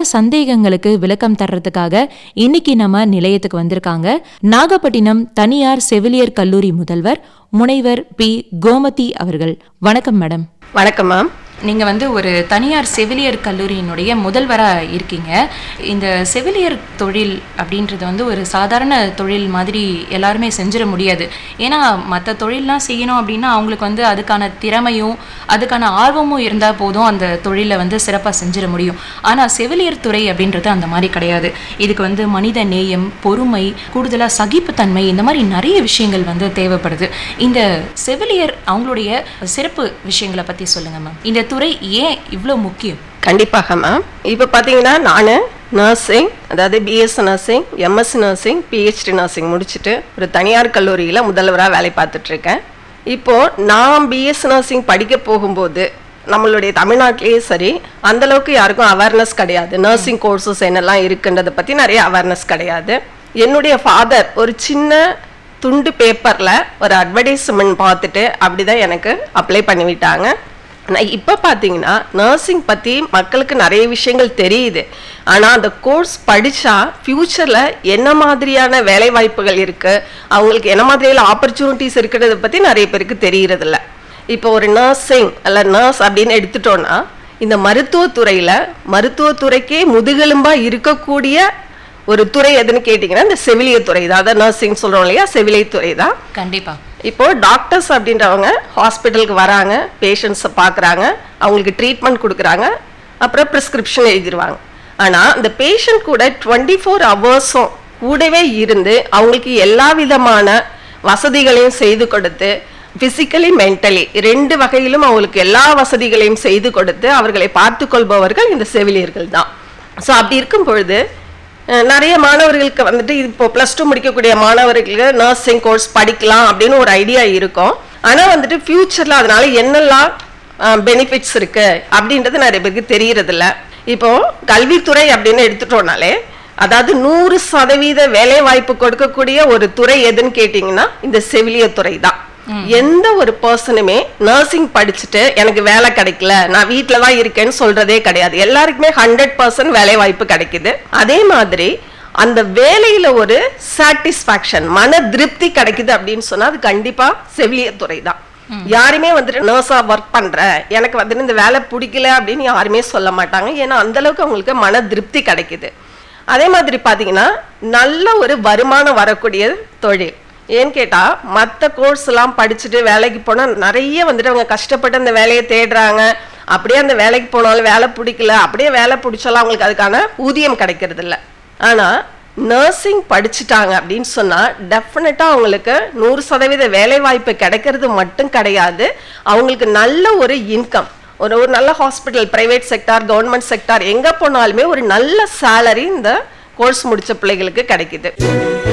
சந்தேகங்களுக்கு விளக்கம் தர்றதுக்காக இன்னைக்கு நம்ம நிலையத்துக்கு வந்திருக்காங்க நாகப்பட்டினம் தனியார் செவிலியர் கல்லூரி முதல்வர் முனைவர் பி கோமதி அவர்கள் வணக்கம் மேடம் வணக்கம் மேம் நீங்க வந்து ஒரு தனியார் செவிலியர் கல்லூரியினுடைய முதல்வரா இருக்கீங்க இந்த செவிலியர் தொழில் அப்படின்றது வந்து ஒரு சாதாரண தொழில் மாதிரி எல்லாருமே செஞ்சிட முடியாது ஏன்னா மற்ற தொழில்லாம் செய்யணும் அப்படின்னா அவங்களுக்கு வந்து அதுக்கான திறமையும் அதுக்கான ஆர்வமும் இருந்தால் போதும் அந்த தொழிலை வந்து சிறப்பாக செஞ்சிட முடியும் ஆனால் செவிலியர் துறை அப்படின்றது அந்த மாதிரி கிடையாது இதுக்கு வந்து மனித நேயம் பொறுமை கூடுதலாக சகிப்புத்தன்மை இந்த மாதிரி நிறைய விஷயங்கள் வந்து தேவைப்படுது இந்த செவிலியர் அவங்களுடைய சிறப்பு விஷயங்களை பற்றி சொல்லுங்க மேம் இந்த துறை ஏன் இவ்வளோ முக்கியம் கண்டிப்பாக மேம் இப்போ பார்த்தீங்கன்னா நான் நர்சிங் அதாவது BS nursing MSc nursing PhD nursing முடிச்சுட்டு ஒரு தனியார் கல்லூரியில் முதல்வராக வேலை பார்த்துட்டு இருக்கேன் இப்போது நான் பிஎஸ் நர்சிங் படிக்க போகும்போது நம்மளுடைய தமிழ்நாட்டிலேயே சரி அந்த அளவுக்கு யாருக்கும் அவேர்னஸ் கிடையாது நர்சிங் கோர்சஸ் என்னெல்லாம் இருக்குன்றதை பற்றி நிறைய அவேர்னஸ் கிடையாது என்னுடைய ஃபாதர் ஒரு சின்ன துண்டு பேப்பரில் ஒரு அட்வர்டைஸ்மெண்ட் பார்த்துட்டு அப்படி தான் எனக்கு அப்ளை பண்ணி விட்டாங்க ஆனால் இப்போ பார்த்தீங்கன்னா நர்சிங் பற்றி மக்களுக்கு நிறைய விஷயங்கள் தெரியுது ஆனால் அந்த கோர்ஸ் படித்தா ஃப்யூச்சரில் என்ன மாதிரியான வேலை வாய்ப்புகள் இருக்குது அவங்களுக்கு என்ன மாதிரியான ஆப்பர்ச்சுனிட்டிஸ் இருக்கிறத பற்றி நிறைய பேருக்கு தெரியறதில்ல இப்போ ஒரு நர்சிங் அல்ல நர்ஸ் அப்படின்னு எடுத்துட்டோன்னா இந்த மருத்துவத்துறையில் மருத்துவத்துறைக்கே முதுகெலும்பாக இருக்கக்கூடிய ஒரு துறை எதுன்னு கேட்டிங்கன்னா இந்த செவிலியர் துறை தான் அதான் நர்சிங் சொல்கிறோம் இல்லையா செவிலியர் துறை தான் கண்டிப்பா இப்போ டாக்டர்ஸ் அப்படின்றவங்க ஹாஸ்பிட்டலுக்கு வராங்க பேஷண்ட்ஸை பார்க்குறாங்க அவங்களுக்கு ட்ரீட்மெண்ட் கொடுக்குறாங்க அப்புறம் ப்ரிஸ்கிரிப்ஷன் எழுதிருவாங்க ஆனால் அந்த பேஷண்ட் கூட டுவெண்ட்டி ஃபோர் ஹவர்ஸும் கூடவே இருந்து அவங்களுக்கு எல்லா விதமான வசதிகளையும் செய்து கொடுத்து ஃபிசிக்கலி மென்டலி ரெண்டு வகையிலும் அவங்களுக்கு எல்லா வசதிகளையும் செய்து கொடுத்து அவர்களை பார்த்து கொள்பவர்கள் இந்த செவிலியர்கள் தான் ஸோ அப்படி இருக்கும் பொழுது அஹ் நிறைய மாணவர்களுக்கு வந்துட்டு இப்போ ப்ளஸ் டூ முடிக்கக்கூடிய மாணவர்களுக்கு நர்சிங் கோர்ஸ் படிக்கலாம் அப்படின்னு ஒரு ஐடியா இருக்கும் ஆனால் வந்துட்டு ஃப்யூச்சரில் அதனால என்னெல்லாம் பெனிஃபிட்ஸ் இருக்கு அப்படின்றது நிறைய பேருக்கு தெரியறதில்ல இப்போ கல்வித்துறை அப்படின்னு எடுத்துட்டோம்னாலே அதாவது நூறு சதவீத வேலை வாய்ப்பு கொடுக்கக்கூடிய ஒரு துறை எதுன்னு கேட்டிங்கன்னா இந்த செவிலியர் துறை தான் எந்த ஒரு பர்சனுமே நர்சிங் படிச்சுட்டு எனக்கு வேலை கிடைக்கல நான் வீட்டில் தான் இருக்கேன்னு சொல்றதே கிடையாது எல்லாருக்குமே ஹண்ட்ரட் பர்சன்ட் வேலை வாய்ப்பு கிடைக்குது அதே மாதிரி அந்த வேலையில ஒரு சாட்டிஸ்ஃபேக்ஷன் மன திருப்தி கிடைக்குது அப்படின்னு சொன்னா அது கண்டிப்பா செவிலியர் துறை தான் யாருமே வந்துட்டு நர்ஸா ஒர்க் பண்றேன் எனக்கு வந்துட்டு இந்த வேலை பிடிக்கல அப்படின்னு யாருமே சொல்ல மாட்டாங்க ஏன்னா அந்த அளவுக்கு அவங்களுக்கு மன திருப்தி கிடைக்குது அதே மாதிரி பாத்தீங்கன்னா நல்ல ஒரு வருமானம் வரக்கூடிய தொழில் ஏன்னு கேட்டா மற்ற கோர்ஸ் எல்லாம் படிச்சுட்டு வேலைக்கு போனா நிறைய வந்துட்டு அவங்க கஷ்டப்பட்டு அந்த வேலையை தேடுறாங்க அப்படியே அந்த வேலைக்கு போனாலும் வேலை பிடிக்கல அப்படியே வேலை பிடிச்சாலும் அவங்களுக்கு அதுக்கான ஊதியம் கிடைக்கிறது இல்ல ஆனா நர்சிங் படிச்சுட்டாங்க அப்படின்னு சொன்னா டெஃபினட்டா அவங்களுக்கு நூறு சதவீத வேலை வாய்ப்பு கிடைக்கிறது மட்டும் கிடையாது அவங்களுக்கு நல்ல ஒரு இன்கம் ஒரு ஒரு நல்ல hospital private sector government sector எங்க போனாலுமே ஒரு நல்ல சேலரி இந்த கோர்ஸ் முடிச்ச பிள்ளைகளுக்கு கிடைக்குது